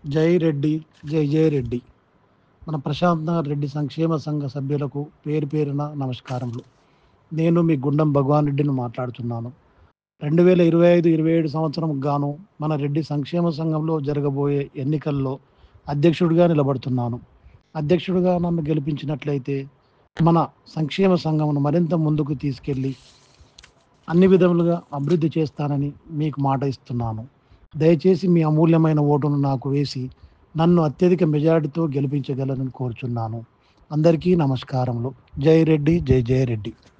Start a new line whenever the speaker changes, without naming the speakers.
జై రెడ్డి జై జై రెడ్డి మన ప్రశాంత్ నగర్ రెడ్డి సంక్షేమ సంఘ సభ్యులకు పేరు పేరున నమస్కారములు నేను మీ గుండం భగవాన్ రెడ్డిని మాట్లాడుతున్నాను రెండు వేల ఇరవై ఐదు ఇరవై ఏడు సంవత్సరం గాను మన రెడ్డి సంక్షేమ సంఘంలో జరగబోయే ఎన్నికల్లో అధ్యక్షుడిగా నిలబడుతున్నాను అధ్యక్షుడిగా నన్ను గెలిపించినట్లయితే మన సంక్షేమ సంఘమును మరింత ముందుకు తీసుకెళ్ళి అన్ని విధములుగా అభివృద్ధి చేస్తానని మీకు మాట ఇస్తున్నాను దయచేసి మీ అమూల్యమైన ఓటును నాకు వేసి నన్ను అత్యధిక మెజారిటీతో గెలిపించగలరని కోరుచున్నాను అందరికీ నమస్కారములు జై రెడ్డి జై జయ రెడ్డి